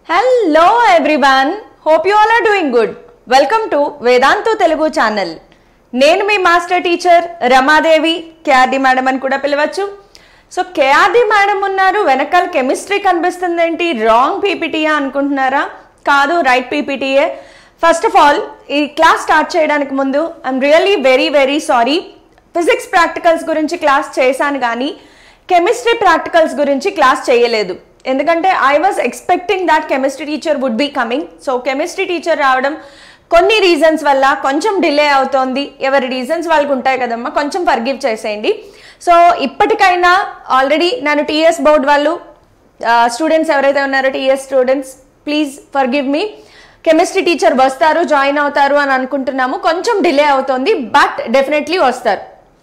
hello everyone hope you all are doing good welcome to Vedantu Telugu channel నేను మీ master teacher Ramadevi KRD madam అని కూడా పిలవచ్చు సో కేఆర్డి మేడం ఉన్నారు వెనకాల కెమిస్ట్రీ కనిపిస్తుంది ఏంటి రాంగ్ పీపీటీయా అనుకుంటున్నారా కాదు రైట్ పీపీటీయే ఫస్ట్ ఆఫ్ ఆల్ ఈ క్లాస్ స్టార్ట్ చేయడానికి ముందు I'm really very very sorry physics practicals గురించి క్లాస్ చేశాను కానీ కెమిస్ట్రీ ప్రాక్టికల్స్ గురించి క్లాస్ చేయలేదు ఎందుకంటే I was expecting that chemistry teacher would be coming so chemistry teacher రావడం కొన్ని రీజన్స్ వల్ల కొంచెం డిలే అవుతోంది ఎవరి రీజన్స్ వాళ్ళకు ఉంటాయి కదమ్మా కొంచెం ఫర్గివ్ చేసేయండి సో ఇప్పటికైనా ఆల్రెడీ నేను టీఎస్ బోర్డ్ వాళ్ళు స్టూడెంట్స్ ఎవరైతే ఉన్నారో TS students please forgive me chemistry teacher వస్తారు జాయిన్ అవుతారు అని అనుకుంటున్నాము కొంచెం డిలే అవుతోంది బట్ డెఫినెట్లీ వస్తారు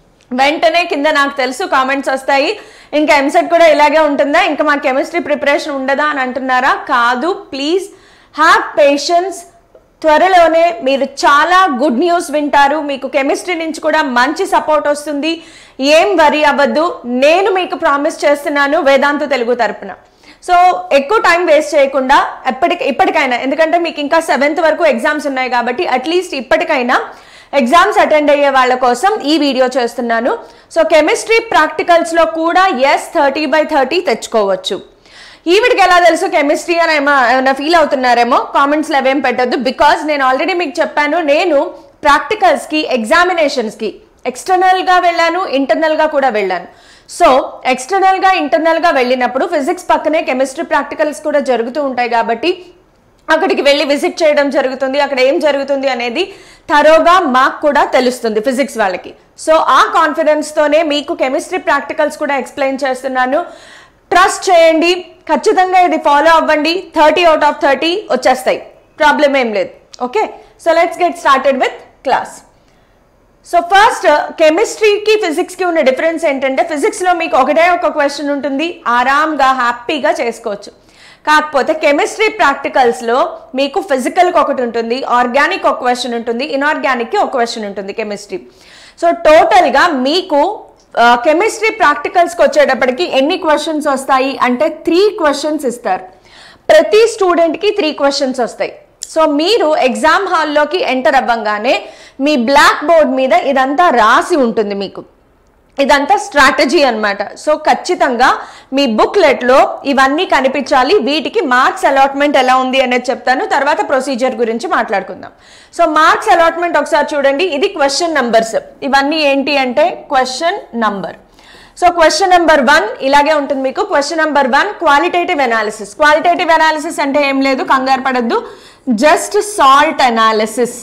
వెంటనే కింద నాకు తెలుసు కామెంట్స్ వస్తాయి ఇంకా ఎంసెట్ కూడా ఇలాగే ఉంటుందా ఇంకా మా కెమిస్ట్రీ ప్రిపరేషన్ ఉండదా అని అంటున్నారా కాదు ప్లీజ్ హ్యావ్ పేషెన్స్ త్వరలోనే మీరు చాలా గుడ్ న్యూస్ వింటారు మీకు కెమిస్ట్రీ నుంచి కూడా మంచి సపోర్ట్ వస్తుంది ఏం వరి అవ్వద్దు నేను మీకు ప్రామిస్ చేస్తున్నాను వేదాంత తెలుగు తరపున సో ఎక్కువ టైం వేస్ట్ చేయకుండా ఎప్పటికి ఇప్పటికైనా ఎందుకంటే మీకు ఇంకా సెవెంత్ వరకు ఎగ్జామ్స్ ఉన్నాయి కాబట్టి అట్లీస్ట్ ఇప్పటికైనా ఎగ్జామ్స్ అటెండ్ అయ్యే వాళ్ళ కోసం ఈ వీడియో చేస్తున్నాను సో కెమిస్ట్రీ ప్రాక్టికల్స్లో కూడా ఎస్ థర్టీ బై థర్టీ తెచ్చుకోవచ్చు ఈవిడికి ఎలా తెలుసు కెమిస్ట్రీ అని ఏమో ఏమైనా ఫీల్ అవుతున్నారేమో కామెంట్స్లో అవేం పెట్టద్దు బికాజ్ నేను ఆల్రెడీ మీకు చెప్పాను నేను ప్రాక్టికల్స్కి ఎగ్జామినేషన్స్కి ఎక్స్టర్నల్గా వెళ్ళాను ఇంటర్నల్గా కూడా వెళ్ళాను సో ఎక్స్టర్నల్గా ఇంటర్నల్గా వెళ్ళినప్పుడు ఫిజిక్స్ పక్కనే కెమిస్ట్రీ ప్రాక్టికల్స్ కూడా జరుగుతూ ఉంటాయి కాబట్టి అక్కడికి వెళ్ళి విజిట్ చేయడం జరుగుతుంది అక్కడ ఏం జరుగుతుంది అనేది తరోగా మాకు కూడా తెలుస్తుంది ఫిజిక్స్ వాళ్ళకి సో ఆ కాన్ఫిడెన్స్తోనే మీకు కెమిస్ట్రీ ప్రాక్టికల్స్ కూడా ఎక్స్ప్లెయిన్ చేస్తున్నాను ట్రస్ట్ చేయండి ఖచ్చితంగా ఇది ఫాలో అవ్వండి థర్టీ అవుట్ ఆఫ్ థర్టీ వచ్చేస్తాయి ప్రాబ్లం ఏం లేదు okay so let's get started with class so first కెమిస్ట్రీకి ఫిజిక్స్కి ఉన్న డిఫరెన్స్ ఏంటంటే ఫిజిక్స్లో మీకు ఒకటే ఒక క్వశ్చన్ ఉంటుంది ఆరామ్గా హ్యాపీగా చేసుకోవచ్చు కాకపోతే కెమిస్ట్రీ ప్రాక్టికల్స్లో మీకు ఫిజికల్కి ఒకటి ఉంటుంది ఆర్గానిక్ ఒక క్వశ్చన్ ఉంటుంది ఇన్ఆర్గానిక్కి ఒక క్వశ్చన్ ఉంటుంది కెమిస్ట్రీ సో టోటల్గా మీకు కెమిస్ట్రీ ప్రాక్టికల్స్కి వచ్చేటప్పటికి ఎన్ని క్వశ్చన్స్ వస్తాయి అంటే త్రీ క్వశ్చన్స్ ఇస్తారు ప్రతి స్టూడెంట్కి త్రీ క్వశ్చన్స్ వస్తాయి సో మీరు ఎగ్జామ్ హాల్లోకి ఎంటర్ అవ్వంగానే మీ బ్లాక్ బోర్డ్ మీద ఇదంతా రాసి ఉంటుంది మీకు ఇదంతా స్ట్రాటజీ అన్నమాట సో ఖచ్చితంగా మీ బుక్లెట్లో ఇవన్నీ కనిపించాలి వీటికి మార్క్స్ అలాట్మెంట్ ఎలా ఉంది అనేది చెప్తాను తర్వాత ప్రొసీజర్ గురించి మాట్లాడుకుందాం సో మార్క్స్ అలాట్మెంట్ ఒకసారి చూడండి ఇది క్వశ్చన్ నంబర్స్ ఇవన్నీ ఏంటి అంటే question number so question number one ఇలాగే ఉంటుంది మీకు question number one qualitative analysis qualitative analysis అంటే ఏం లేదు కంగారు పడద్దు just salt analysis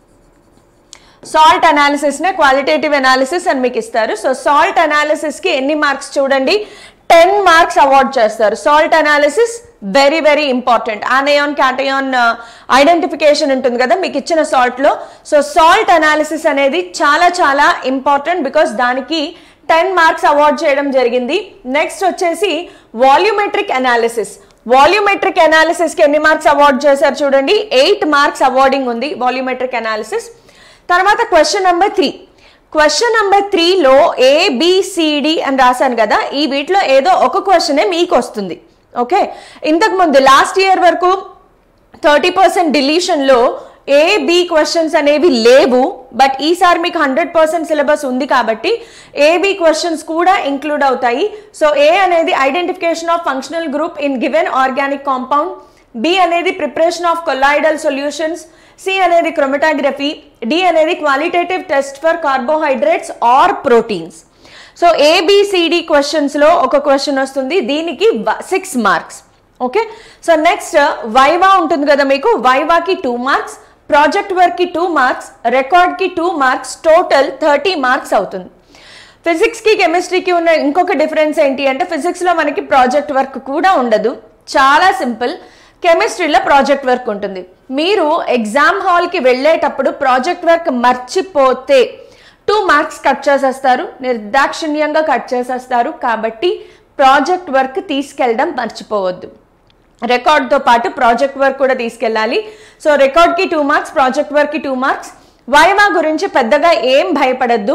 salt analysis నే క్వాలిటేటివ్ అనాలిసిస్ అని మీకు ఇస్తారు సో సాల్ట్ అనాలిసిస్ కి ఎన్ని మార్క్స్ చూడండి టెన్ మార్క్స్ అవార్డ్ చేస్తారు salt analysis very very important anion cation identification ఉంటుంది కదా మీకు ఇచ్చిన సాల్ట్ లో సో సాల్ట్ అనాలిసిస్ అనేది చాలా చాలా ఇంపార్టెంట్ బికాస్ దానికి టెన్ మార్క్స్ అవార్డ్ చేయడం జరిగింది నెక్స్ట్ వచ్చేసి వాల్యూమెట్రిక్ అనాలిసిస్ వాల్యూమెట్రిక్ అనాలిసిస్కి ఎన్ని మార్క్స్ అవార్డ్ చేశారు చూడండి ఎయిట్ మార్క్స్ అవార్డింగ్ ఉంది వాల్యూమెట్రిక్ అనాలిసిస్ తర్వాత question number three question number త్రీలో ఏబిసిడి అని రాశాను కదా ఈ వీటిలో ఏదో ఒక క్వశ్చనే మీకు వస్తుంది ఓకే ఇంతకు ముందు లాస్ట్ ఇయర్ వరకు థర్టీ పర్సెంట్ డిలీషన్లో ఏ బి క్వశ్చన్స్ అనేవి లేవు బట్ ఈసారి మీకు హండ్రెడ్ పర్సెంట్ సిలబస్ ఉంది కాబట్టి ఏబి క్వశ్చన్స్ కూడా ఇంక్లూడ్ అవుతాయి సో ఏ అనేది identification of functional group in given organic compound B అనేది preparation of colloidal solutions C అనేది క్రొమటాగ్రఫీ డి అనేది qualitative test for carbohydrates or proteins so A B C D క్వశ్చన్స్లో ఒక క్వశ్చన్ వస్తుంది దీనికి six marks okay so next viva ఉంటుంది కదా మీకు వైవాకి టూ మార్క్స్ ప్రాజెక్ట్ వర్క్కి టూ మార్క్స్ రికార్డ్కి two marks total thirty marks అవుతుంది ఫిజిక్స్కి కెమిస్ట్రీకి ఉన్న ఇంకొక డిఫరెన్స్ ఏంటి అంటే ఫిజిక్స్లో మనకి ప్రాజెక్ట్ వర్క్ కూడా ఉండదు చాలా సింపుల్ కెమిస్ట్రీలో ప్రాజెక్ట్ వర్క్ ఉంటుంది మీరు ఎగ్జామ్ హాల్కి వెళ్ళేటప్పుడు ప్రాజెక్ట్ వర్క్ మర్చిపోతే టూ మార్క్స్ కట్ చేసేస్తారు నిర్దాక్షిణ్యంగా కట్ చేసేస్తారు కాబట్టి ప్రాజెక్ట్ వర్క్ తీసుకెళ్ళడం మర్చిపోవద్దు రికార్డ్తో పాటు ప్రాజెక్ట్ వర్క్ కూడా తీసుకెళ్ళాలి సో రికార్డ్కి టూ మార్క్స్ ప్రాజెక్ట్ వర్క్కి టూ మార్క్స్ వైవా గురించి పెద్దగా ఏం భయపడద్దు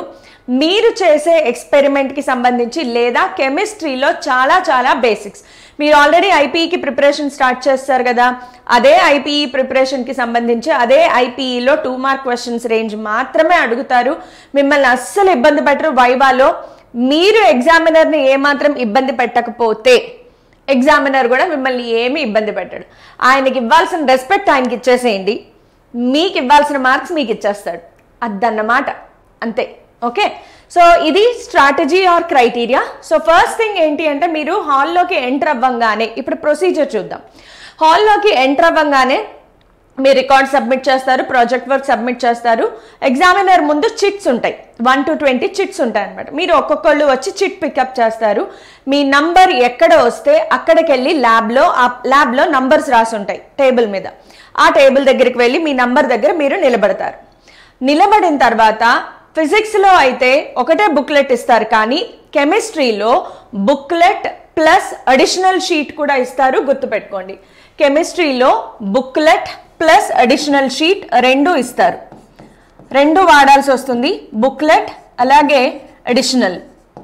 మీరు చేసే ఎక్స్పెరిమెంట్కి సంబంధించి లేదా కెమిస్ట్రీలో చాలా చాలా బేసిక్స్ మీరు ఆల్రెడీ ఐపీఈకి ప్రిపరేషన్ స్టార్ట్ చేస్తారు కదా అదే ఐపీఈ ప్రిపరేషన్కి సంబంధించి అదే ఐపీఈలో టూ మార్క్ క్వశ్చన్స్ రేంజ్ మాత్రమే అడుగుతారు మిమ్మల్ని అస్సలు ఇబ్బంది పెట్టరు వైవాలో మీరు ఎగ్జామినర్ని ఏమాత్రం ఇబ్బంది పెట్టకపోతే ఎగ్జామినర్ కూడా మిమ్మల్ని ఏమీ ఇబ్బంది పెట్టాడు ఆయనకి ఇవ్వాల్సిన రెస్పెక్ట్ ఆయనకి ఇచ్చేసేయండి మీకు ఇవ్వాల్సిన మార్క్స్ మీకు ఇచ్చేస్తాడు అదన్నమాట అంతే ఓకే సో ఇది strategy or criteria so first thing ఏంటి అంటే మీరు హాల్లోకి ఎంటర్ అవ్వంగానే ఇప్పుడు ప్రొసీజర్ చూద్దాం హాల్లోకి ఎంటర్ అవ్వంగానే మీరు రికార్డ్ సబ్మిట్ చేస్తారు ప్రాజెక్ట్ వర్క్ సబ్మిట్ చేస్తారు ఎగ్జామినర్ ముందు చిట్స్ ఉంటాయి వన్ టు ట్వంటీ చిట్స్ ఉంటాయి అనమాట మీరు ఒక్కొక్కళ్ళు వచ్చి చిట్ పికప్ చేస్తారు మీ నంబర్ ఎక్కడ వస్తే అక్కడికి వెళ్ళి ల్యాబ్లో ఆ ల్యాబ్లో నంబర్స్ రాసి ఉంటాయి టేబుల్ మీద ఆ టేబుల్ దగ్గరికి వెళ్ళి మీ నంబర్ దగ్గర మీరు నిలబడతారు నిలబడిన తర్వాత ఫిజిక్స్లో అయితే ఒకటే బుక్లెట్ ఇస్తారు కానీ కెమిస్ట్రీలో బుక్లెట్ ప్లస్ అడిషనల్ షీట్ కూడా ఇస్తారు గుర్తుపెట్టుకోండి కెమిస్ట్రీలో బుక్లెట్ ప్లస్ అడిషనల్ షీట్ రెండు ఇస్తారు రెండు వాడాల్సి వస్తుంది బుక్లెట్ అలాగే అడిషనల్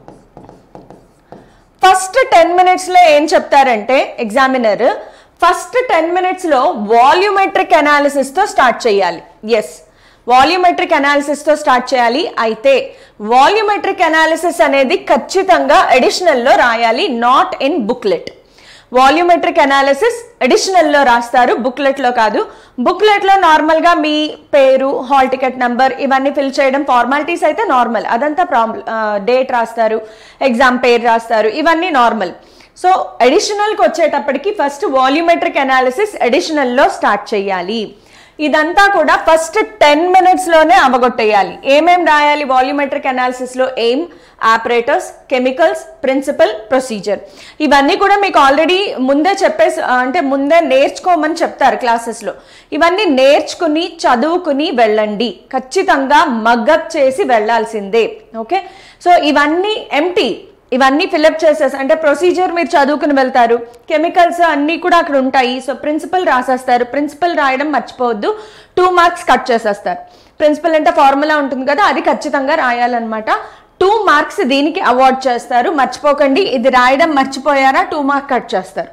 ఫస్ట్ టెన్ మినిట్స్లో ఏం చెప్తారంటే ఎగ్జామినర్ ఫస్ట్ టెన్ మినిట్స్లో వాల్యూమెట్రిక్ అనాలిసిస్తో స్టార్ట్ చేయాలి ఎస్ వాల్యూమెట్రిక్ అనాలిసిస్తో స్టార్ట్ చేయాలి అయితే వాల్యూమెట్రిక్ అనాలిసిస్ అనేది ఖచ్చితంగా అడిషనల్లో రాయాలి not in booklet volumetric analysis అడిషనల్లో రాస్తారు బుక్లెట్లో కాదు బుక్లెట్లో నార్మల్గా మీ పేరు హాల్ టికెట్ నెంబర్ ఇవన్నీ ఫిల్ చేయడం ఫార్మాలిటీస్ అయితే నార్మల్ అదంతా ప్రాబ్లం డేట్ రాస్తారు ఎగ్జామ్ పేరు రాస్తారు ఇవన్నీ నార్మల్ సో అడిషనల్కి వచ్చేటప్పటికి ఫస్ట్ వాల్యూమెట్రిక్ అనాలిసిస్ అడిషనల్లో స్టార్ట్ చేయాలి ఇదంతా కూడా ఫస్ట్ టెన్ మినిట్స్లోనే అవగొట్టేయాలి ఏమేం రాయాలి వాల్యూమెట్రిక్ అనాలిసిస్లో aim apparatus chemicals principle procedure ఇవన్నీ కూడా మీకు ఆల్రెడీ ముందే చెప్పేసి అంటే ముందే నేర్చుకోమని చెప్తారు క్లాసెస్లో ఇవన్నీ నేర్చుకుని చదువుకుని వెళ్ళండి ఖచ్చితంగా మగ్గప్ చేసి వెళ్ళాల్సిందే ఓకే సో ఇవన్నీ ఎంటీ ఇవన్నీ ఫిలప్ చేసేసి అంటే ప్రొసీజర్ మీరు చదువుకుని వెళ్తారు కెమికల్స్ అన్నీ కూడా అక్కడ ఉంటాయి సో ప్రిన్సిపల్ రాసేస్తారు ప్రిన్సిపల్ రాయడం మర్చిపోవద్దు టూ మార్క్స్ కట్ చేసేస్తారు ప్రిన్సిపల్ అంటే ఫార్ములా ఉంటుంది కదా అది ఖచ్చితంగా రాయాలన్నమాట టూ మార్క్స్ దీనికి అవార్డ్ చేస్తారు మర్చిపోకండి ఇది రాయడం మర్చిపోయారా టూ మార్క్ కట్ చేస్తారు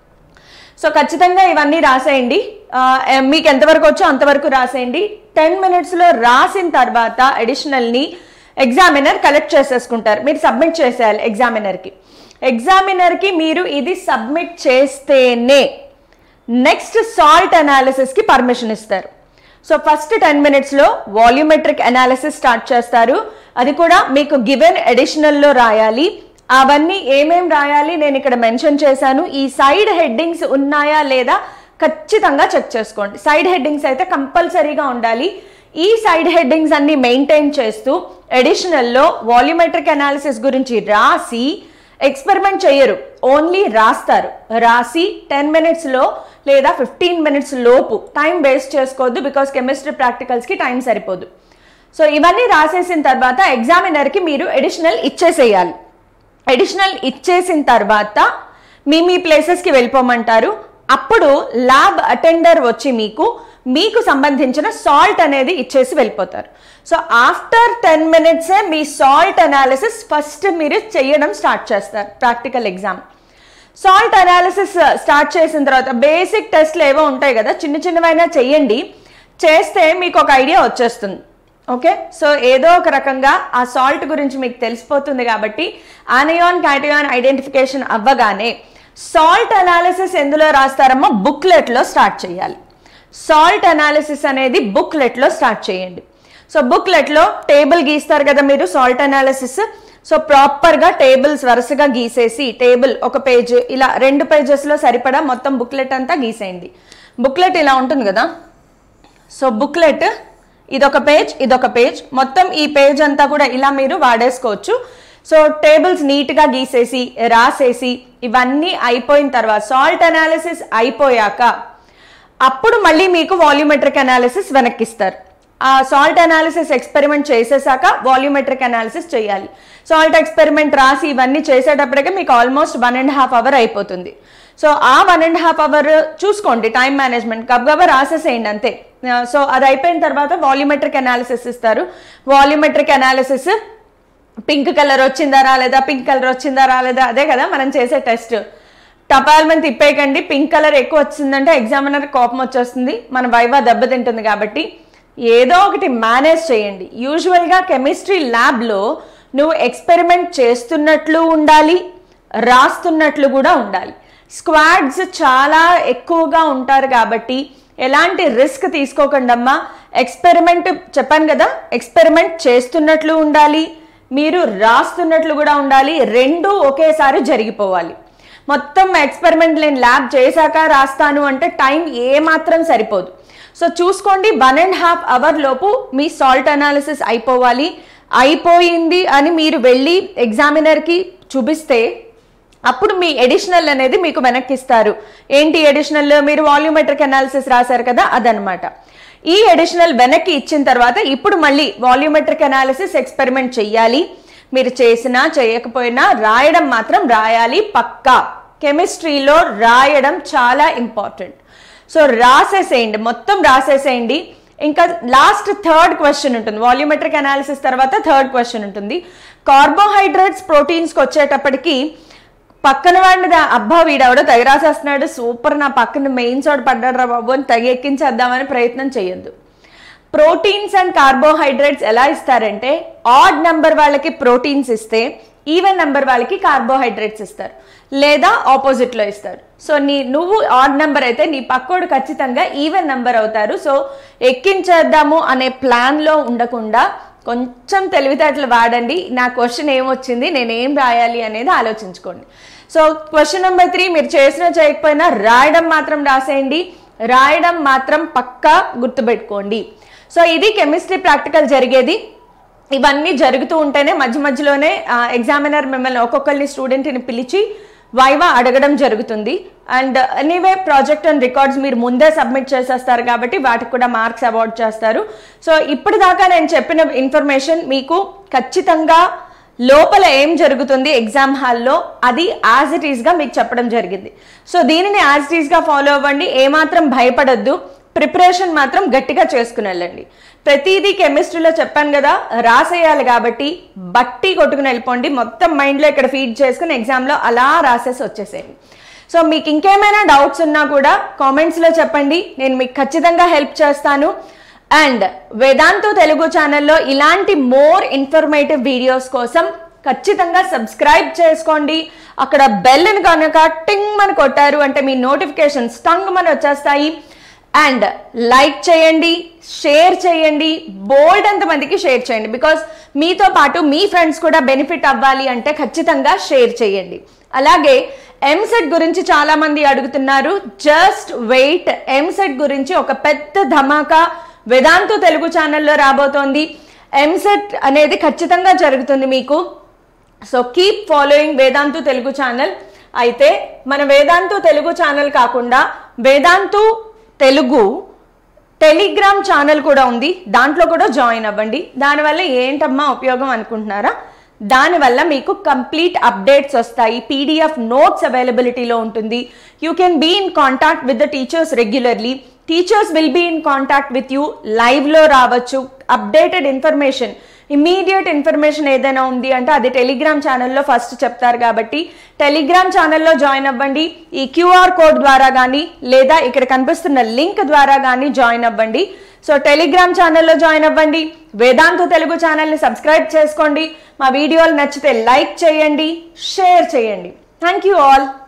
సో ఖచ్చితంగా ఇవన్నీ రాసేయండి ఆ, మీకు ఎంతవరకు వచ్చో అంతవరకు రాసేయండి టెన్ మినిట్స్లో రాసిన తర్వాత అడిషనల్ని ఎగ్జామినర్ కలెక్ట్ చేసేసుకుంటారు మీరు సబ్మిట్ చేసేయాలి ఎగ్జామినర్కి ఎగ్జామినర్కి మీరు ఇది సబ్మిట్ చేస్తేనే నెక్స్ట్ సాల్ట్ అనాలిసిస్కి పర్మిషన్ ఇస్తారు సో ఫస్ట్ టెన్ మినిట్స్లో వాల్యూమెట్రిక్ అనాలిసిస్ స్టార్ట్ చేస్తారు అది కూడా మీకు గివెన్ ఎడిషనల్లో రాయాలి అవన్నీ ఏమేం రాయాలి నేను ఇక్కడ మెన్షన్ చేశాను ఈ సైడ్ హెడ్డింగ్స్ ఉన్నాయా లేదా ఖచ్చితంగా చెక్ చేసుకోండి సైడ్ హెడ్డింగ్స్ అయితే కంపల్సరీగా ఉండాలి ఈ సైడ్ హెడ్డింగ్స్ అన్ని మెయింటైన్ చేస్తూ ఎడిషనల్లో వాల్యూమెట్రిక్ అనాలిసిస్ గురించి రాసి ఎక్స్పెరిమెంట్ చేయరు ఓన్లీ రాస్తారు రాసి టెన్ మినిట్స్లో లేదా ఫిఫ్టీన్ మినిట్స్ లోపు టైం వేస్ట్ చేసుకోవద్దు బికాస్ కెమిస్ట్రీ ప్రాక్టికల్స్కి టైం సరిపోదు సో ఇవన్నీ రాసేసిన తర్వాత ఎగ్జామినర్కి మీరు ఎడిషనల్ ఇచ్చేసేయాలి ఎడిషనల్ ఇచ్చేసిన తర్వాత మీ మీ ప్లేసెస్కి వెళ్ళిపోమంటారు అప్పుడు ల్యాబ్ అటెండర్ వచ్చి మీకు మీకు సంబంధించిన సాల్ట్ అనేది ఇచ్చేసి వెళ్ళిపోతారు సో ఆఫ్టర్ టెన్ మినిట్సే మీ సాల్ట్ అనాలిసిస్ ఫస్ట్ మీరు చేయడం స్టార్ట్ చేస్తారు practical exam salt analysis start చేసిన తర్వాత బేసిక్ టెస్ట్లు ఏవో ఉంటాయి కదా చిన్న చిన్నవైనా చెయ్యండి చేస్తే మీకు ఒక ఐడియా వచ్చేస్తుంది ఓకే సో ఏదో ఒక రకంగా ఆ సాల్ట్ గురించి మీకు తెలిసిపోతుంది కాబట్టి ఆనయాన్ క్యాటయాన్ ఐడెంటిఫికేషన్ అవ్వగానే సాల్ట్ అనాలిసిస్ ఎందులో రాస్తారమ్మో బుక్లెట్లో స్టార్ట్ చేయాలి సాల్ట్ అనాలిసిస్ అనేది బుక్లెట్లో స్టార్ట్ చేయండి సో బుక్లెట్లో టేబుల్ గీస్తారు కదా మీరు సాల్ట్ అనాలిసిస్ సో ప్రాపర్గా టేబుల్స్ వరుసగా గీసేసి టేబుల్ ఒక పేజ్ ఇలా రెండు పేజెస్లో సరిపడా మొత్తం బుక్లెట్ అంతా గీసేయండి బుక్లెట్ ఇలా ఉంటుంది కదా సో బుక్లెట్ ఇదొక పేజ్ ఇదొక పేజ్ మొత్తం ఈ పేజ్ అంతా కూడా ఇలా మీరు వాడేసుకోవచ్చు సో టేబుల్స్ నీట్గా గీసేసి రాసేసి ఇవన్నీ అయిపోయిన తర్వాత సాల్ట్ అనాలిసిస్ అయిపోయాక అప్పుడు మళ్ళీ మీకు వాల్యూమెట్రిక్ అనాలిసిస్ వెనక్కిస్తారు ఆ సాల్ట్ అనాలిసిస్ ఎక్స్పెరిమెంట్ చేసేసాక వాల్యూమెట్రిక్ అనాలిసిస్ చేయాలి సాల్ట్ ఎక్స్పెరిమెంట్ రాసి ఇవన్నీ చేసేటప్పటికే మీకు almost one and half hour అయిపోతుంది సో ఆ వన్ అండ్ హాఫ్ అవర్ చూసుకోండి టైం మేనేజ్మెంట్ గబగబా రాసేసేయండి అంతే సో అది అయిపోయిన తర్వాత వాల్యూమెట్రిక్ అనాలిసిస్ ఇస్తారు వాల్యూమెట్రిక్ అనాలిసిస్ పింక్ కలర్ వచ్చిందా రాలేదా పింక్ కలర్ వచ్చిందా రాలేదా అదే కదా మనం చేసే టెస్ట్ టపాల్మని తిప్పేయకండి పింక్ కలర్ ఎక్కువ వచ్చిందంటే ఎగ్జామినర్ కోపం వచ్చేస్తుంది మన వైవా దెబ్బతింటుంది కాబట్టి ఏదో ఒకటి మేనేజ్ చేయండి యూజువల్గా కెమిస్ట్రీ ల్యాబ్లో నువ్వు ఎక్స్పెరిమెంట్ చేస్తున్నట్లు ఉండాలి రాస్తున్నట్లు కూడా ఉండాలి స్క్వాడ్స్ చాలా ఎక్కువగా ఉంటారు కాబట్టి ఎలాంటి రిస్క్ తీసుకోకండమ్మా ఎక్స్పెరిమెంట్ చెప్పాను కదా ఎక్స్పెరిమెంట్ చేస్తున్నట్లు ఉండాలి మీరు రాస్తున్నట్లు కూడా ఉండాలి రెండు ఒకేసారి జరిగిపోవాలి మొత్తం ఎక్స్పెరిమెంట్ నేను ల్యాబ్ చేశాక రాస్తాను అంటే టైం ఏమాత్రం సరిపోదు సో చూసుకోండి వన్ అండ్ హాఫ్ అవర్ లోపు మీ సాల్ట్ అనాలిసిస్ అయిపోవాలి అయిపోయింది అని మీరు వెళ్ళి ఎగ్జామినర్కి చూపిస్తే అప్పుడు మీ ఎడిషనల్ అనేది మీకు వెనక్కి ఇస్తారు ఏంటి ఎడిషనల్ మీరు వాల్యూమెట్రిక్ అనాలిసిస్ రాశారు కదా అదనమాట ఈ ఎడిషనల్ వెనక్కి ఇచ్చిన తర్వాత ఇప్పుడు మళ్ళీ వాల్యూమెట్రిక్ అనాలిసిస్ ఎక్స్పెరిమెంట్ చెయ్యాలి మీరు చేసినా చేయకపోయినా రాయడం మాత్రం రాయాలి పక్కా కెమిస్ట్రీలో రాయడం చాలా ఇంపార్టెంట్ సో రాసేసేయండి మొత్తం రాసేసేయండి ఇంకా లాస్ట్ థర్డ్ క్వశ్చన్ ఉంటుంది వాల్యూమెట్రిక్ అనాలిసిస్ తర్వాత థర్డ్ క్వశ్చన్ ఉంటుంది కార్బోహైడ్రేట్స్ ప్రోటీన్స్కి వచ్చేటప్పటికి పక్కన వాడిని దా- అబ్బా వీడెవడో తెగ రాసేస్తున్నాడు సూపర్ నా పక్కన మెయిన్ చోట పడ్డాడు రా బాబు అని తెగ ఎక్కించేద్దామని ప్రయత్నం చేయొద్దు ప్రోటీన్స్ అండ్ కార్బోహైడ్రేట్స్ ఎలా ఇస్తారంటే ఆడ్ నెంబర్ వాళ్ళకి ప్రోటీన్స్ ఇస్తే ఈవెన్ నెంబర్ వాళ్ళకి కార్బోహైడ్రేట్స్ ఇస్తారు లేదా ఆపోజిట్లో ఇస్తారు సో నీ నువ్వు ఆడ్ నెంబర్ అయితే నీ పక్కోడు ఖచ్చితంగా ఈవెన్ నెంబర్ అవుతారు సో ఎక్కించేద్దాము అనే ప్లాన్లో ఉండకుండా కొంచెం తెలివితేటలు వాడండి నా క్వశ్చన్ ఏమొచ్చింది నేను ఏం రాయాలి అనేది ఆలోచించుకోండి సో క్వశ్చన్ నెంబర్ త్రీ మీరు చేసినా చేయకపోయినా రాయడం మాత్రం రాసేయండి రాయడం మాత్రం పక్కా గుర్తుపెట్టుకోండి సో ఇది కెమిస్ట్రీ ప్రాక్టికల్ జరిగేది ఇవన్నీ జరుగుతూ ఉంటేనే మధ్య మధ్యలోనే ఎగ్జామినర్ మిమ్మల్ని ఒక్కొక్కరిని స్టూడెంట్ని పిలిచి వైవా అడగడం జరుగుతుంది and anyway project and records మీరు ముందే సబ్మిట్ చేసేస్తారు కాబట్టి వాటికి కూడా మార్క్స్ అవార్డ్ చేస్తారు సో ఇప్పటిదాకా నేను చెప్పిన ఇన్ఫర్మేషన్ మీకు ఖచ్చితంగా లోపల ఏం జరుగుతుంది ఎగ్జామ్ హాల్లో అది యాజ్ ఇట్ ఈస్గా మీకు చెప్పడం జరిగింది సో దీనిని యాజ్ ఇట్ ఈస్గా ఫాలో అవ్వండి ఏమాత్రం భయపడద్దు ప్రిపరేషన్ మాత్రం గట్టిగా చేసుకుని వెళ్ళండి ప్రతిదీ కెమిస్ట్రీలో చెప్పాను కదా రాసేయాలి కాబట్టి బట్టి కొట్టుకుని వెళ్ళిపోండి మొత్తం మైండ్లో ఇక్కడ ఫీడ్ చేసుకుని ఎగ్జామ్లో అలా రాసేసి వచ్చేసేయండి సో మీకు ఇంకేమైనా డౌట్స్ ఉన్నా కూడా కామెంట్స్లో చెప్పండి నేను మీకు ఖచ్చితంగా హెల్ప్ చేస్తాను అండ్ వేదాంతు తెలుగు ఛానల్లో ఇలాంటి మోర్ ఇన్ఫర్మేటివ్ వీడియోస్ కోసం ఖచ్చితంగా సబ్స్క్రైబ్ చేసుకోండి అక్కడ బెల్ని కనుక టింగ్ అని కొట్టారు అంటే మీ నోటిఫికేషన్స్ టంగ్ మన వచ్చేస్తాయి అండ్ లైక్ చేయండి షేర్ చేయండి బోల్డ్ మందికి షేర్ చేయండి బికాస్ మీతో పాటు మీ ఫ్రెండ్స్ కూడా బెనిఫిట్ అవ్వాలి అంటే ఖచ్చితంగా షేర్ చేయండి అలాగే ఎంసెట్ గురించి చాలా మంది అడుగుతున్నారు జస్ట్ వెయిట్ ఎంసెట్ గురించి ఒక పెద్ద ధమాకా వేదాంతు తెలుగు ఛానల్లో రాబోతోంది ఎంసెట్ అనేది ఖచ్చితంగా జరుగుతుంది మీకు so keep following Vedantu Telugu channel అయితే మన వేదాంతు తెలుగు ఛానల్ కాకుండా వేదాంతు తెలుగు టెలిగ్రామ్ ఛానల్ కూడా ఉంది దాంట్లో కూడా జాయిన్ అవ్వండి దానివల్ల ఏంటమ్మా ఉపయోగం అనుకుంటున్నారా దానివల్ల మీకు కంప్లీట్ అప్డేట్స్ వస్తాయి పీడిఎఫ్ నోట్స్ అవైలబిలిటీలో ఉంటుంది you can be in contact with the teachers regularly teachers will be in contact with you లైవ్లో రావచ్చు అప్డేటెడ్ ఇన్ఫర్మేషన్ ఇమీడియట్ ఇన్ఫర్మేషన్ ఏదైనా ఉంది అంటే అది టెలిగ్రామ్ ఛానల్లో ఫస్ట్ చెప్తారు కాబట్టి టెలిగ్రామ్ ఛానల్లో జాయిన్ అవ్వండి ఈ క్యూఆర్ కోడ్ ద్వారా కానీ లేదా ఇక్కడ కనిపిస్తున్న లింక్ ద్వారా కానీ జాయిన్ అవ్వండి సో టెలిగ్రామ్ ఛానల్లో జాయిన్ అవ్వండి వేదాంతు తెలుగు ఛానల్ని సబ్స్క్రైబ్ చేసుకోండి మా వీడియోలు నచ్చితే లైక్ చేయండి షేర్ చేయండి థ్యాంక్ యూ ఆల్